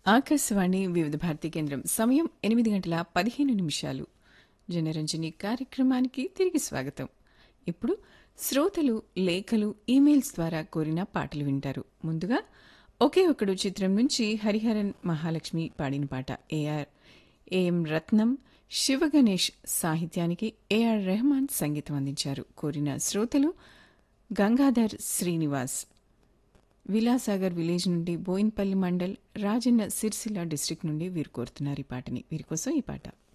ఆకాశవాణి వివిధ భారతి కేంద్రం సమయం ఎనిమిది గంటల పదిహేను నిమిషాలు జనరంజని కార్యక్రమానికి తిరిగి స్వాగతం ఇప్పుడు శ్రోతలు లేఖలు ఈమెయిల్స్ ద్వారా కోరిన పాటలు వింటారు ముందుగా ఒకే ఒకడు చిత్రం నుంచి హరిహరన్ మహాలక్ష్మి పాడిన పాట ఏఆర్ ఏఎం రత్నం శివగణేష్ సాహిత్యానికి ఏఆర్ రెహమాన్ సంగీతం అందించారు కోరిన శ్రోతలు గంగాధర్ శ్రీనివాస్ విలాసాగర్ విలేజ్ నుండి బోయిన్పల్లి మండల్ రాజన్న సిరిసిల్ల డిస్టిక్ నుండి వీరు కోరుతున్నారు ఈ పాటని వీరి కోసం ఈ పాట